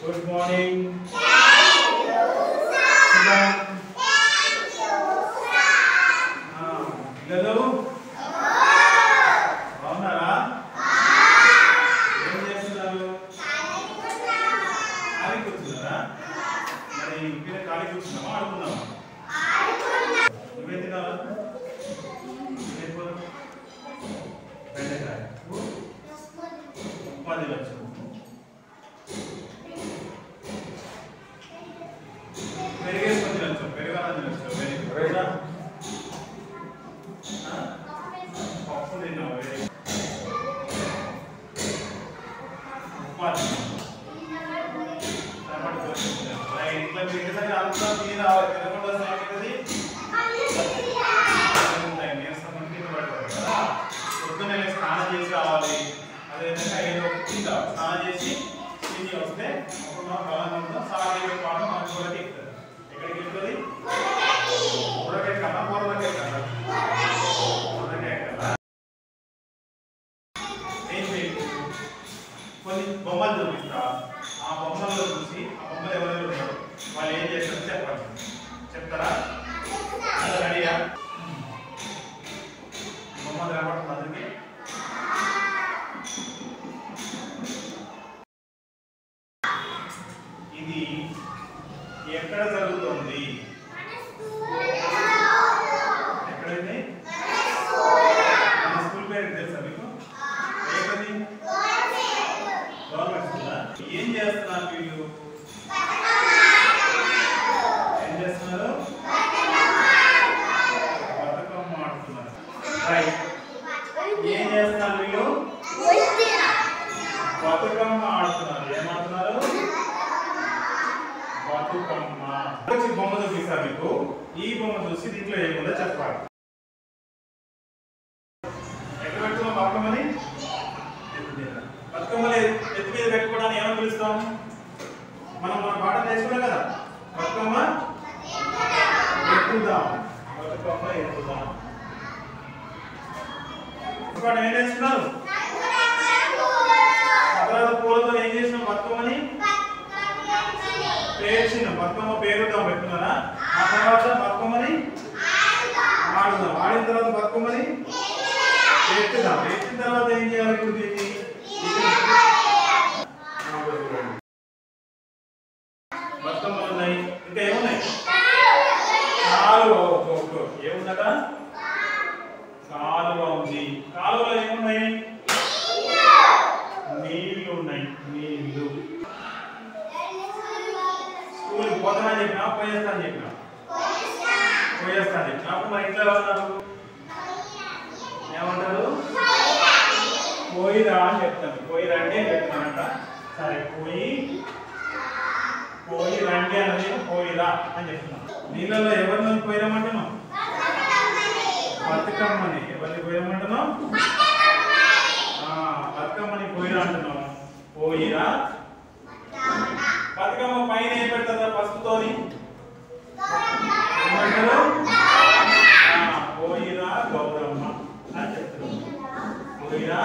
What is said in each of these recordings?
Good morning పిల్లలు బాగున్నారా ఏం చేస్తున్నారు ఖాళీ కూర్చున్నారా మరి ఇంటిలో ఖాళీ కూర్చున్నావా ఆడుకున్నావా నువ్వేం తిన్నావా ఏం కూర? బెండకాయ ఉప్మా తినొచ్చు పెరిగేసుకొని తినొచ్చు పెరుగన్న తినొచ్చు పెరుగు పెరుగా? ఆ? పప్పు తిన్నావు వెరీ గుడ్. ఉప్మా తిన్నావు టమాటా కూర తిన్నావు. మరి ఇంట్లో మీకు ఏదైనా అంతా తిని రావాలి తినకుండా సాగుతుంది ఉంటాయి నీరసం ఉంటే ఇవి పడతారు కదా. పొద్దున్నే లేచి స్నానం చేసి రావాలి అదేవిధంగా ఏదో తింటాం స్నానం చేసి తిని వస్తే అప్పుడు మనం బలంగా ఉంటాం సాగే పాటు మనకు కూడా ఎక్కుతుంది ఎక్కడికి ఎక్కుతుంది ఊరకాయ కన్నా కూరలకే కదా ఊరకాయ కదా ఏం చేయదు కొన్ని బొమ్మలు చూపిస్తా ఆ బొమ్మల్లో చూసి ఆ బొమ్మలు ఎవరెవరు ఉన్నారు వాళ్ళు ఏం చేస్తారో చెప్పండి చెప్తారా అందరూ రెడీయా బొమ్మలు కనబడుతుంది అందరికి ఇది ఎక్కడ జరుగుతుంది ఎక్కడైంది మన స్కూల్ పేరు తెలుసా మీకు ఏకది గవర్నమెంట్ స్కూలా ఏం చేస్తున్నారు వీళ్ళు ఏం చేస్తున్నారు బతుకమ్మ ఆడుతున్నారు రైట్ ఏం చేస్తున్నారు వీళ్ళు బతుకమ్మ ఆడుతున్నారు ఏమాడుతున్నారు బతుకమ్మ వచ్చి బొమ్మ చూపిస్తా మీకు ఈ బొమ్మ చూసి దీంట్లో ఏముందో చెప్పాలి ఎక్కడ పెట్టుకున్నాం బతుకమ్మని ఎత్తు మీద. బతుకమ్మని ఎత్తు మీద పెట్టుకోవడానికి ఏమని పిలుస్తాం మనం మన పాట నేర్చుకున్నాం కదా బతుకమ్మ ఎత్తుదాం బతుకమ్మ ఎత్తుదాం పాట ఏం నేర్చుకున్నారు ఆ తర్వాత పూలతో ఏం చేసినాం బతుకమ్మని పేర్చినాం బతుకమ్మ పేరుద్దాం పెట్టుకున్నారా ఆ తర్వాత బతుకమ్మని ఆడుదాం ఆడిన తర్వాత బతుకమ్మని ఎత్తుదాం ఎత్తిన తర్వాత ఏం చేయాలి ఇప్పుడు దీన్ని ఆ, ఒకటి చూడండి. బతుకమ్మలు ఉన్నాయి ఇంకా ఏమున్నాయి కాలువ ఓకే, ఓకే, ఓకే. ఏముందట కాలువ ఉంది కాలువలో ఏమున్నాయి నీళ్లు ఉన్నాయి నీళ్లు స్కూల్ పోతానని చెప్పినా పోయేస్తా అని చెప్పినా పోయేస్తా అని చెప్పినా అప్పుడు మా ఇంట్లో ఎవరు ఉన్నారు ఏమంటారు పోయిరా అని చెప్తాను పోయి రండి అని చెప్తానంట సరే పోయి పోయి రండి అనేది పోయిరా అని చెప్తున్నాను నీళ్ళలో ఎవరిని పోయిరమంటున్నాం బతుకమ్మని ఎవరిని పోయిరమంటున్నాం ఆ, బతుకమ్మని పోయిరా అంటున్నాం పోయిరా బతుకమ్మ పైన ఏం పెడతారా పసుపుతోని ఏమంటారు ఆ, పోయిరా గౌరమ్మ అని చెప్తున్నాం పోయిరా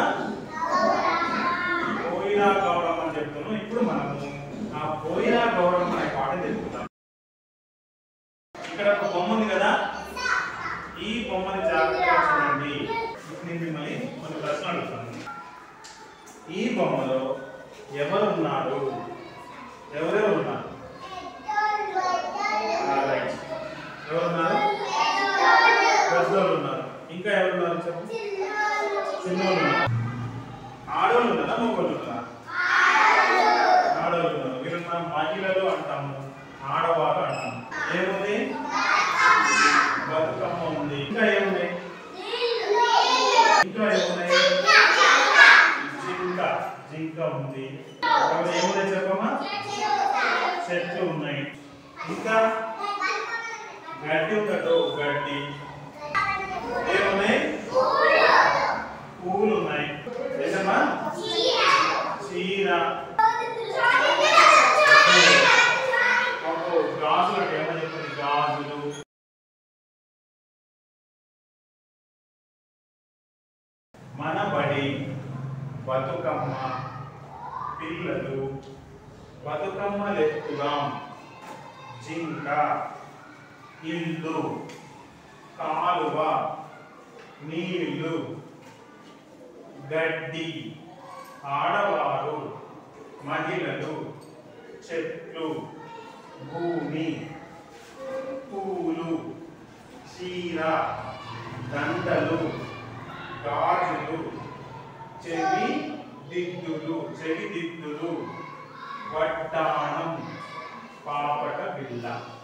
పోయిరా గౌరమ్మ అని చెప్తున్నాం ఇప్పుడు మనము ఆ పోయిరా గౌరమ్మ అనే పాట తెలుపుతాం ఇక్కడ ఒక బొమ్మ ఉంది కదా ఈ బొమ్మని జాగ్రత్తగా చూడండి ఇప్పుడు నేను మిమ్మల్ని కొన్ని ప్రశ్నలు అడుగుతాను ఈ బొమ్మలో ఎవరు ఉన్నారు ఎవరెవరు ఉన్నారు ఆ, రైట్. ఎవరు ఉన్నారు పెద్దోళ్ళు ఉన్నారు ఇంకా ఎవరు ఉన్నారు చెప్పు చిన్నోళ్ళు ఉన్నారు ఆడవాళ్ళు ఉన్నారా మగవాళ్ళు ఉన్నారా ఆడవాళ్ళు ఉన్నారు వీళ్ళు మనం మహిళలు అంటాము ఆడవారు అంటాము ఏముంది బతుకమ్మ ఉంది ఇంకా ఏమున్నాయి ఇంకా ఏమున్నాయి జింక జింక ఉంది ఇంకా ఏమున్నాయి చెప్పమ్మా చెట్లు ఉన్నాయి ఇంకా గడ్డి ఉందటో గడ్డి ఏమున్నాయి పువ్వులు ఉన్నాయి ఏంటమ్మా చీర అబ్బో, గాజులు అంటే ఏమని చెప్తుంది గాజులు మన బడి బతుకమ్మ పిల్లలు బతుకమ్మలెత్తుదాం జింక ఇల్లు కాలువ నీళ్లు గడ్డి ఆడవారు మహిళలు చెట్లు భూమి పూలు చీర దండలు గాజులు చెవి దిద్దులు చెవి దిద్దులు వడ్డాణం పాపట బిళ్ళ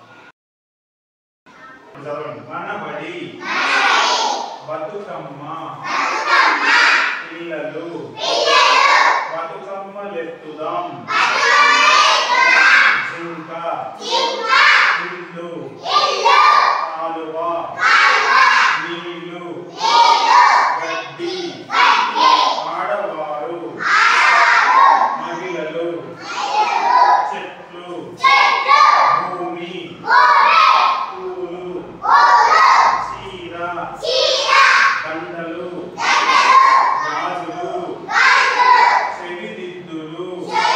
చదవండి మనబడి బతుకమ్మ పిల్లలు బతుకమ్మలెత్తుదాం జింక ఇల్లు కాలువ నీళ్లు గడ్డి ఆడవారు మహిళలు చెట్లు భూమి పూలు చీర బండలు గాజులు చెవిదిద్దులు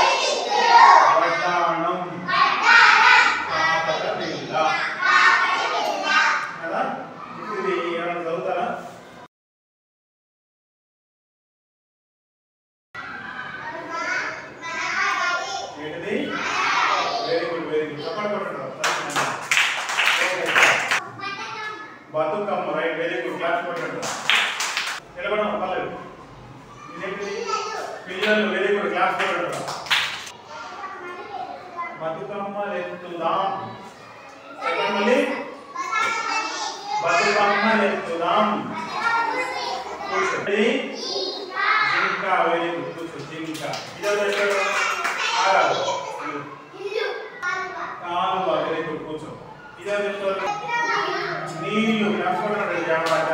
వడ్డాణం కాపట బిళ్ళ కదా ఇప్పుడు ఇది ఏమైనా చదువుతారా ఏంటిది వెరీ గుడ్ వెరీ గుడ్ చెప్పండి కొట్టండి Bathukamma right very good class కొట్టండి నిలబడడం పర్లేదు ఇదేంటిది పిల్లలు వెరీ గుడ్ క్లాస్ కొట్టండి బతుకమ్మలు ఎత్తుదాం చెప్పండి మళ్ళీ బతుకమ్మలు ఎత్తుదాం కూర్చోండి జింక వెరీ గుడ్ కూర్చో జింక ఇదో ఎక్కడ ఆగాలి కాలువ వెరీ గుడ్ కూర్చో ఇదో చెప్తారు నీళ్లు కష్టపడండి జాగ్రత్త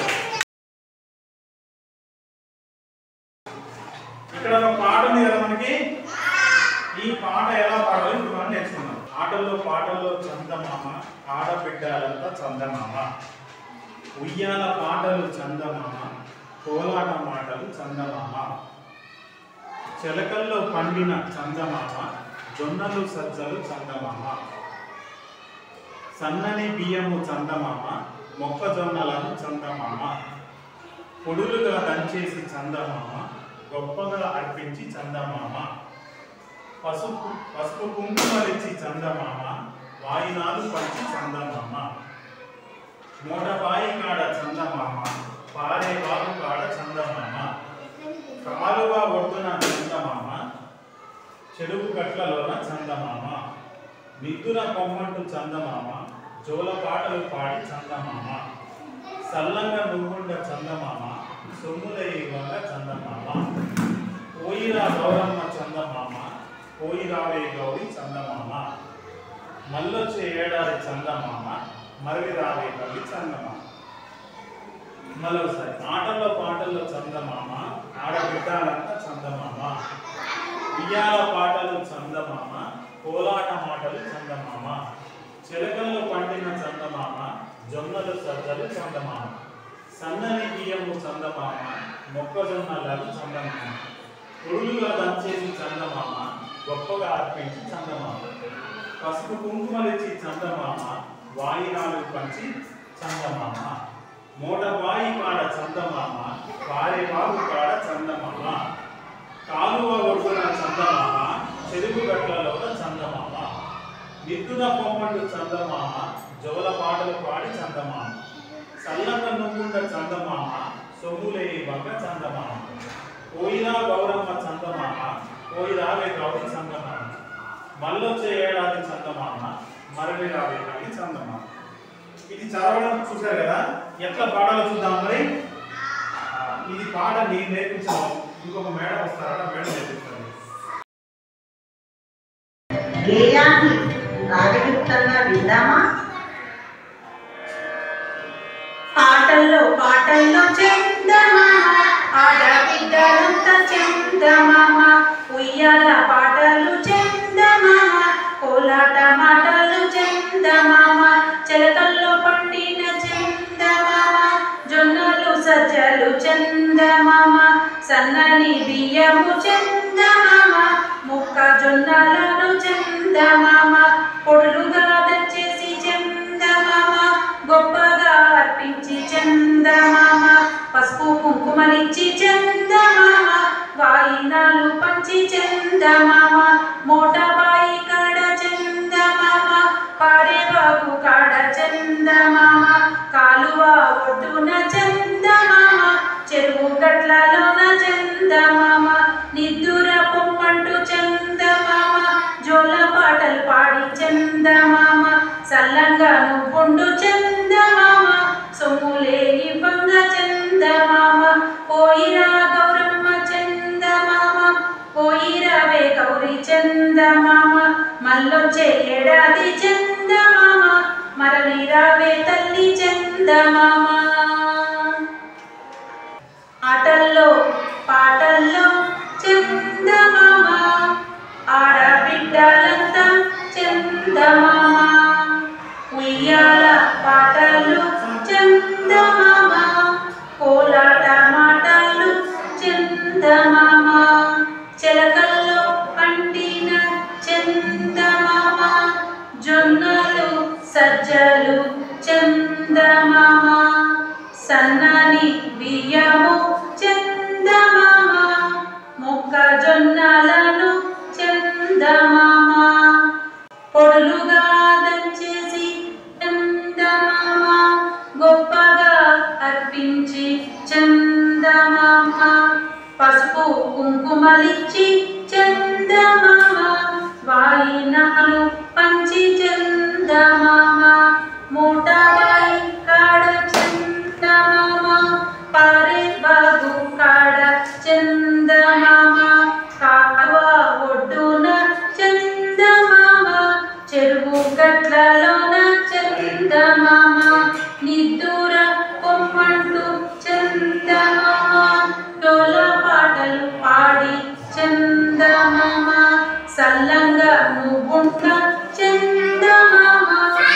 ఇక్కడ ఒక పాట ఉంది కదా మనకి ఈ పాట ఎలా పాడాలో ఇప్పుడు మనం నేర్చుకుందాం ఆటల్లో పాటల్లో చందమామ ఆడబిడ్డాలంతా చందమామ ఉయ్యాల పాటలు చందమామ కోలాట మాటలు చందమామ చిలకల్లో పండిన చందమామ జొన్నలు సజ్జలు చందమామ సన్నని బియ్యము చందమామ మొక్కజొన్నలను చందమామ పొడులుగా దంచేసి చందమామ గొప్పగా అర్పించి చందమామ పసుపు పసుపు కుంకుమలిచ్చి చందమామ వాయినాలు పంచి చందమామ మోటబాయి కాడ చందమామ పారే బాబు కాడ చందమామ కాలువ ఒడ్డున చందమామ చెరువు గట్లలోన చందమామ నిద్దున పొమ్మంటు చందమామ జోల పాటలు పాడి చందమామ సల్లంగా నువ్వుండ చందమామ సొమ్ములై ఇవ్వంగ చందమామ పోయిరా గౌరమ్మ చందమామ పోయిరావే గౌరి చందమామ మల్లొచ్చే ఏడాది చందమామ మరవి రావే కవి చందమామ మరోసారి ఆటల్లో పాటల్లో చందమామ ఆడబిడ్డాలంతా చందమామ ఉయ్యాల పాటలు చందమామ కోలాట మాటలు చందమామ చిలకల్లో పండిన చందమామ జొన్నలు సజ్జలు చందమామ సన్నని బియ్యము చందమామ మొక్కజొన్నలను చందమామ పురుగులుగా దంచేసి చందమామ గొప్పగా అర్పించి చందమామ పసుపు కుంకుమలిచ్చి చందమామ వాయినాలు పంచి చందమామ మూట బాయి కాడ చందమామ వారి బాగు కాడ చందమామ కాలువ ఒడ్డున చందమామ చెరువు గట్లలో చందమామ నిద్దున పొమ్మండు చందమామ జోల పాటలు పాడి చందమామ సల్లంగా నువ్వుండ చందమామ సొమ్ములే బంగ చందమామ పోయిరా గౌరమ్మ చందమామ పోయిరావే గౌరి చందమామ మళ్ళొచ్చే ఏడాది చందమామ మరవి రావే కవి చందమామ ఇది చదవడం చూసారు కదా ఎట్లా పాడాలో చూద్దాం మరి ఆ, ఇది పాట నేను నేర్పించాను ఇంకొక మేడం వస్తారా మేడం నేర్పిస్తారు గేయాన్ని రాగయుక్తంగా విందామా పాటల్లో పాటల్లో చందమామ ఆడబిడ్డలంతా చందమామ ఉయ్యాల పాటలు చందమామ కోలాట మాటలు చందమామ చిలకల్లో పండిన చందమామ జొన్నలు సజ్జలు చందమామ సన్నని బియ్యము చందమామ ముక్క మొక్కజొన్నలను చందమామ పొడులుగా దంచేసి చందమామ గొప్పగా అర్పించి చందమామ పసుపు కుంకుమలిచ్చి చందమామ వాయినాలు పంచి చందమామ మోటబాయి కాడ చందమామ పారేబాబు కాడ చందమామ కాలువ ఒడ్డున చందమామ చెరువు గట్లలోన చందమామ నిద్దుర పొమ్మంటూ చందమామ జోల పాటలు పాడి చందమామ సల్లంగా నువ్వుండు చందమామ సొమ్ములే ఇవ్వంగ చందమామ పోయిరా గౌరమ్మ చందమామ పోయిరావే గౌరి చందమామ మళ్ళొచ్చే ఏడాది చందమామ మరలి రావే తల్లి చందమామ ఆటల్లో పాటల్లో చందమామ ఆడబిడ్డలంతా చందమామ ఉయ్యాల పాటలు చందమామ కోలాట మాటలు చందమామ చిలకల్లో పండిన చందమామ జొన్నలు సజ్జలు చందమామ సన్నని బియ్యము చందమామ మొక్కజొన్నలను చందమామ పొడులుగా దంచేసి చందమామ గొప్పగా అర్పించి చందమామ పసుపు కుంకుమలిచ్చి చందమామ వాయినాలు పంచి చందమామ మూటబాయి కాడ చందమామ పారే బాబు కాడ చందమామ కాలువ ఒడ్డున చందమామ చెరువు గట్లలోన చందమామ నిద్దుర పొమ్మంటూ చందమామ డోల పాటలు పాడి చందమామ సల్లంగా నువ్వుంట చందమామ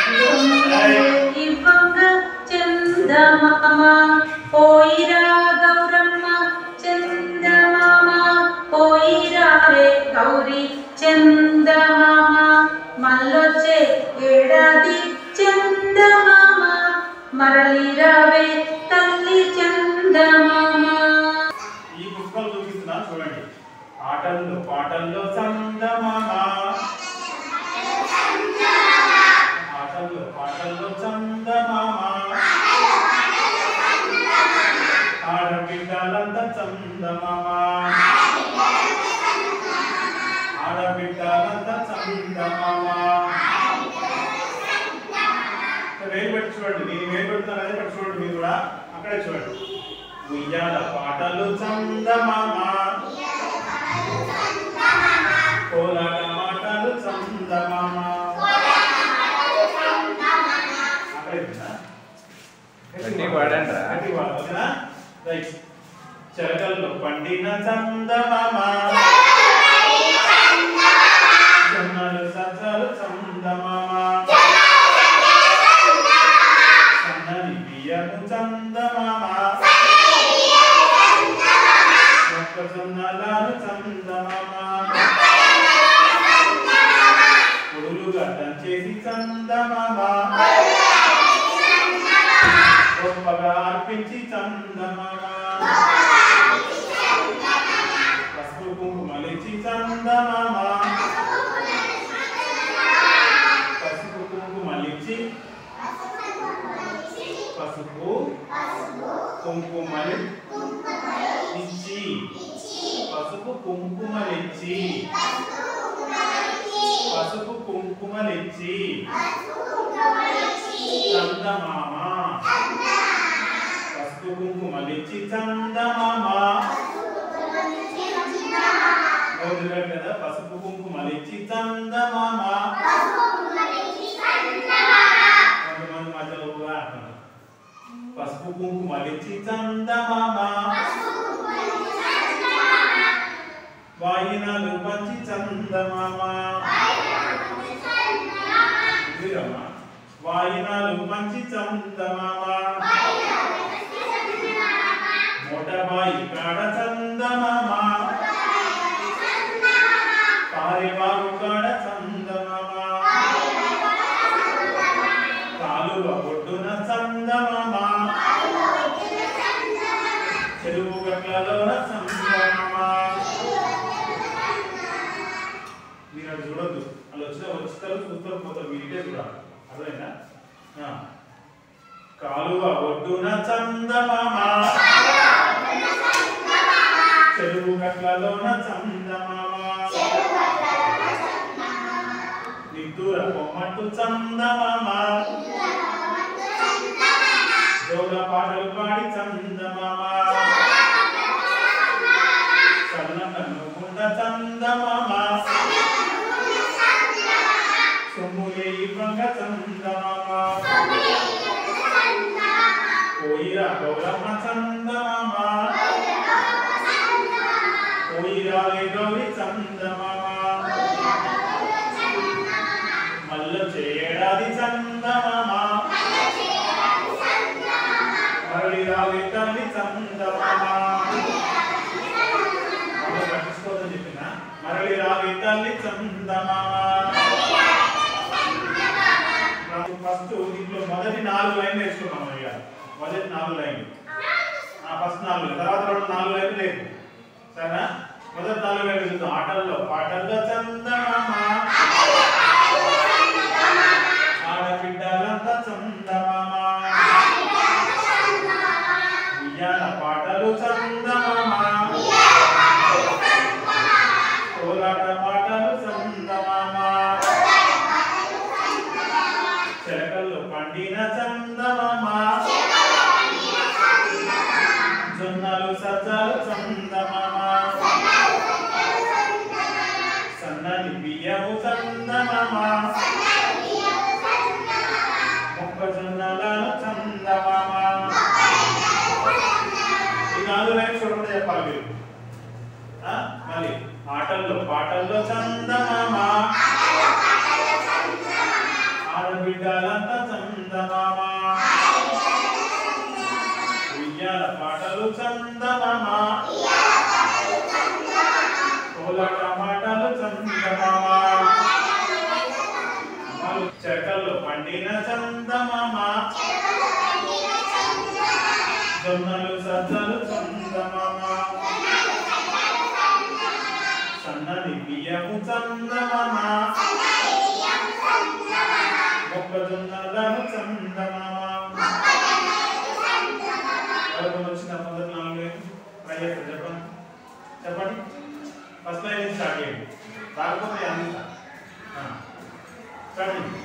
ఇవ్వంగ చందమామ పోయిరా గౌరమ్మ చందమామ పోయిరావే గౌరీ చందమామ మళ్ళొచ్చే ఏడాది చందమామ మరలి రావే తల్లి చందమామ ఈ పుస్తకాలు చూపిస్తున్నా చూడండి ఆటల్లో పాటల్లో చందమామ ఆటల్లో పాటల్లో చందమామ ఆడబిడ్డలంతా చందమామ ఆడబిడ్డలంతా చందమామ వేలు పెట్టి చూడండి నేను వేలు పెడుతున్నాను అదే పెట్టి చూడండి మీరు కూడా అక్కడే చూడండి ఉయ్యాల పాటలు చందమామ కోలాట మాటలు చందమామ అక్కడే ఉందా? గట్టి వాడండి రా. గట్టి వాడు, ఓకేనా? రైట్. చెరకల్లో పండిన చందమామ జొన్నలు సజ్జలు చందమామ సన్నని బియ్యము చందమామ మొక్కజొన్నలను చందమామ పొడులుగా దంచేసి చందమామ గొప్పగా అర్పించి చందమామ పసుపు కుంకుమలిచి చందమామ పసుపు కుంకుమలిచి పసుపు కుంకుమలి ఇచ్చి పసుపు కుంకుమలిచ్చి పసుపు కుంకుమలిచ్చి చందమామ పసుపు కుంకుమలిచ్చి చందమామ వదిలేడు కదా పసుపు కుంకుమలిచ్చి చందమామ కొంతమంది మధ్యలో కూడా అంటున్నారు పసుపు కుంకుమలిచ్చి చందమామ వాయినాలు పంచి చందమామ వీరమ్మ వాయినాలు మంచి చందమామ మోటబాయి కాడ చందమామ పారే చందమామ నిద్దుర పొమ్మట్టు చందమామ జోల పాటలు పాడి చందమామ చల్లన నువ్వుండ చందమామ సొమ్ములే ఇవ్వంగ చందమామ పోయిరా గౌరమ్మ చందమామ పోయిరాలే గౌరి చందమామ మల్ల చేయడాది చందమామ మరలి రాలే తల్లి చందమామ అమ్మ పట్టించుకోదని చెప్పిన మరలి రాలే తల్లి చందమామ ఫస్ట్ దీంట్లో మొదటి నాలుగు లైన్లు వేసుకున్నాం ఇక మొదటి నాలుగు లైన్లు ఆ ఫస్ట్ నాలుగు తర్వాత రెండు నాలుగు లైన్లు లేదు సరేనా మొదటి నాలుగు లైన్లు చూద్దాం ఆటల్లో పాటల్లో చందమామ ఆడబిడ్డలంతా చందమామ ఉయ్యాల పాటలు చందమామ కోలాట పాటలు చందమామ చెరకల్లో పండిన చందమామ జొన్నలు సజ్జలు చందమామ సన్నని బియ్యము చందమామ మొక్కజొన్నలను చందమామ ఈ నాలుగు లైన్ చూడకుండా చెప్పాలి మీరు ఆ? మళ్ళీ ఆటల్లో పాటల్లో చందమామ ఆడబిడ్డలంతా చందమామ ఉయ్యాల పాటలు చందమామ కోలాట మాటలు చందమామ అమలు చెరకల్లో పండిన చందమామ జొన్నలు సజ్జలు చందమామ సన్నని బియ్యము చందమామ మొక్కజొన్నలను చందమామ ఎవరికి వచ్చిన మొదటి నాలుగు లైన్ ట్రై చేస్తారు చెప్పండి చెప్పండి ఫస్ట్ లైన్ నుంచి స్టార్ట్ చేయండి రాకపోతే అందిస్తా స్టార్ట్ చేయండి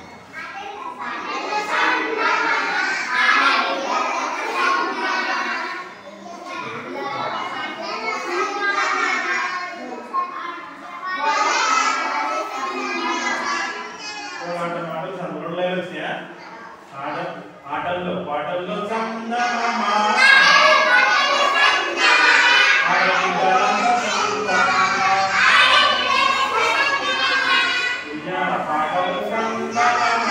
పోరాట మాటలు చంద్ర రెండు లైన్లు వచ్చినాయా ఆట ఆటల్లో పాటల్లో చందమామ ఆడబిడ్డలంతా చందమామ. ఉయ్యాల పాటలు చందమామ.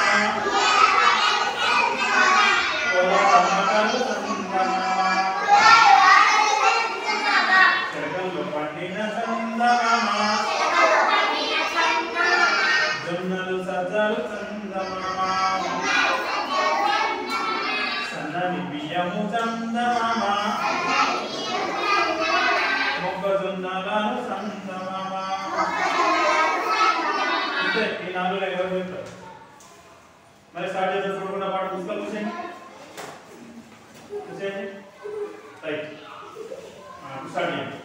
పోరాట మాటలు చందమామ. చెరకల్లో పండిన చందమామ జొన్నలు సజ్జలు చందమామ సన్నని బియ్యము చందమామ మొక్కజొన్నలను చందమామ అంతే ఈ నాలుగు ఎవరు చెప్తారు మరి స్టార్ట్ చేద్దాం చూడకుండా పాట పుస్తకం చూసేయండి చూసేయండి రైట్ స్టార్ట్ చేయండి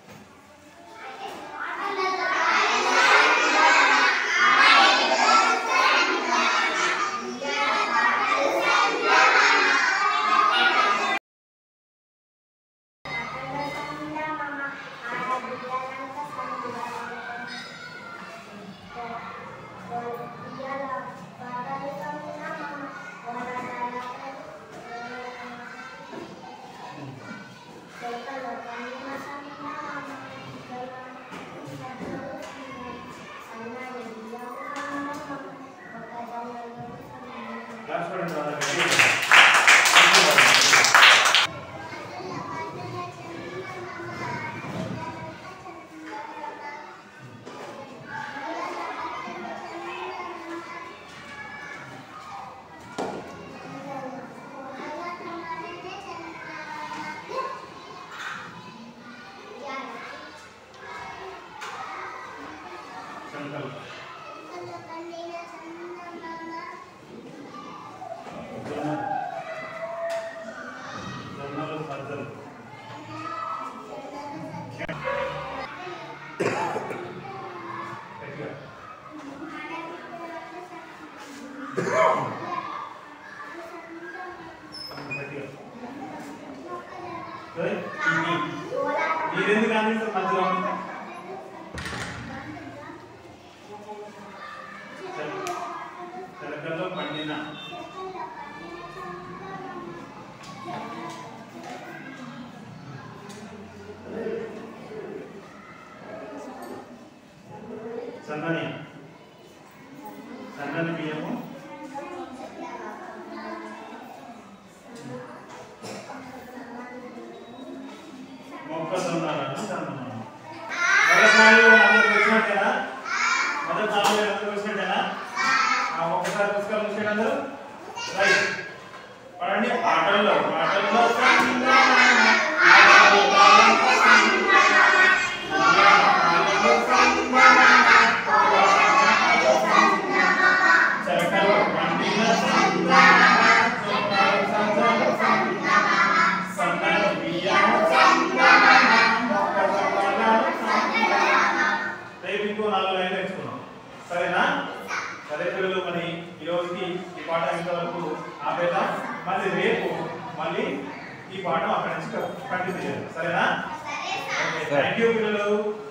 క్లాస్ చూడండి వాళ్ళకి. సంకల్పం జొన్న జొన్నలు సజ్జలు గట్టిగా. సరే? ఇది. మీరెందుకు అందిస్తారు మధ్యలో చిలకల్లో పండిన సన్నని సన్నని బియ్యము మొక్కజొన్నలను సన్నమనం మొదటి నాలుగు అందరికి వచ్చినట్టేనా మొదటి నాలుగు అందరికి వచ్చినట్టేనా ఆ ఒక్కసారి పుస్తకాలు చూసేయండి అందరూ రైట్ పడండి ఆటల్లో ఆటల్లో సన్నమనం, ఆటల్లో చిలకలు పండిన సన్నమనం, చిలకలు సజ్జలు సన్నమనం, సన్నని బియ్యము సన్నమనం, మొక్కజొన్నలు సన్నమనం. రేపు ఇంకో నాలుగు లైన్లు నేర్చుకున్నాం సరేనా సరే పిల్లలు మరి ఈ రోజుకి ఈ పాఠం ఇంతవరకు ఆపేద్దాం మళ్ళీ రేపు మళ్ళీ ఈ పాఠం అక్కడి నుంచి కంటిన్యూ చేయాలి సరేనా థ్యాంక్ యూ పిల్లలు